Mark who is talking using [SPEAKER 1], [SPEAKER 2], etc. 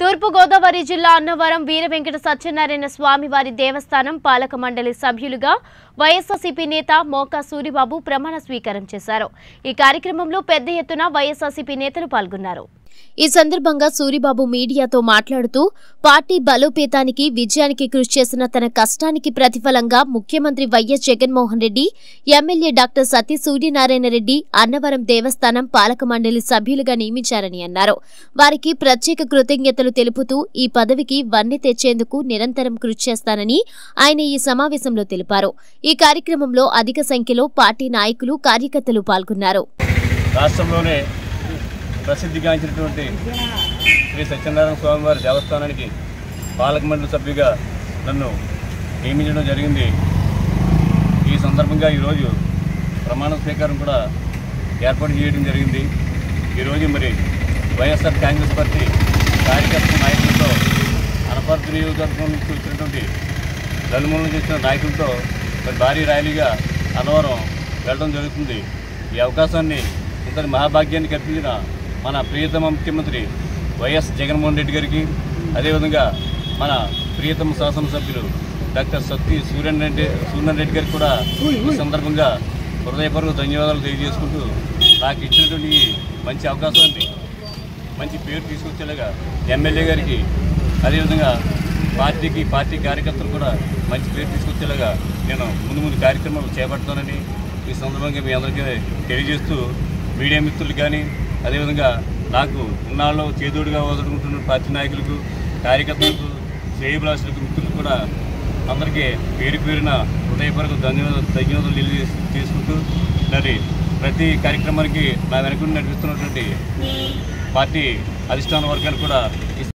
[SPEAKER 1] తూర్పుగోదావరి జిల్లా అన్నవరం వీర వెంకట సత్యనారాయణ స్వామి వారి దేవస్థానం పాలక మండలి సభ్యులుగా వైఎస్ఆర్సీపీ నేత మోకా సూరిబాబు ప్రమాణ స్వీకారం చేశారు ఈ కార్యక్రమంలో పెద్ద ఎత్తున వైఎస్ఆర్సీపీ నేతలు పాల్గొన్నారు ఈ సందర్భంగా సూరిబాబు మీడియాతో మాట్లాడుతూ పార్టీ బలోపేతానికి విజయానికి కృషి చేసిన తన కష్టానికి ప్రతిఫలంగా ముఖ్యమంత్రి వైఎస్ జగన్మోహన్ రెడ్డి ఎమ్మెల్యే డాక్టర్ సతీ సూర్యనారాయణ రెడ్డి అన్నవరం దేవస్థానం పాలక మండలి సభ్యులుగా నియమించారని అన్నారు వారికి ప్రత్యేక కృతజ్ఞతలు తెలుపుతూ ఈ పదవికి వన్నె తెచ్చేందుకు నిరంతరం కృషి చేస్తానని ఆయన ఈ సమావేశంలో తెలిపారు ఈ కార్యక్రమంలో అధిక సంఖ్యలో పార్టీ నాయకులు కార్యకర్తలు పాల్గొన్నారు
[SPEAKER 2] రాష్ట్రంలోనే ప్రసిద్ధిగాంచినటువంటి శ్రీ సత్యనారాయణ స్వామివారి దేవస్థానానికి పాలక మండలి సభ్యుగా నన్ను నియమించడం జరిగింది ఈ సందర్భంగా ఈరోజు ప్రమాణ స్వీకారం కూడా ఏర్పాటు చేయడం జరిగింది ఈరోజు మరి వైఎస్ఆర్ కాంగ్రెస్ పార్టీ కార్యకర్త నాయకులతో అనపర్తి నియోజకవర్గం నుంచి వచ్చినటువంటి నలుమూల నుంచి వచ్చిన నాయకులతో మరి భారీ ర్యాలీగా అన్నవరం వెళ్ళడం జరుగుతుంది ఈ అవకాశాన్ని ఇంతటి మహాభాగ్యాన్ని కల్పించిన మన ప్రియతమ ముఖ్యమంత్రి వైఎస్ జగన్మోహన్ రెడ్డి గారికి అదేవిధంగా మన ప్రియతమ శాసనసభ్యులు డాక్టర్ సత్తి సూర్యన్ రెడ్డి సూర్యన్ రెడ్డి గారికి కూడా ఈ సందర్భంగా హృదయపూర్వక ధన్యవాదాలు తెలియజేసుకుంటూ నాకు ఇచ్చినటువంటి ఈ మంచి అవకాశాన్ని మంచి పేరు తీసుకొచ్చేలాగా ఎమ్మెల్యే గారికి అదేవిధంగా పార్టీకి పార్టీ కార్యకర్తలు కూడా మంచి పేరు తీసుకొచ్చేలాగా నేను ముందు ముందు కార్యక్రమాలు చేపడతానని ఈ సందర్భంగా మీ అందరికీ తెలియజేస్తూ మీడియా మిత్రులు కానీ అదేవిధంగా నాకు ఇన్నాళ్ళు చేదోడుగా వదులుకుంటున్న పార్టీ నాయకులకు కార్యకర్తలకు శ్రేయభిలాషులకు మిత్రులకు కూడా అందరికీ పేరు పేరున హృదయపూర్వక ధన్యవాదాలు ధన్యవాదాలు తెలియజేస్తూ చేసుకుంటూ మరి ప్రతి కార్యక్రమానికి నా వెనుక నడిపిస్తున్నటువంటి పార్టీ అధిష్టాన వర్గానికి కూడా ఈ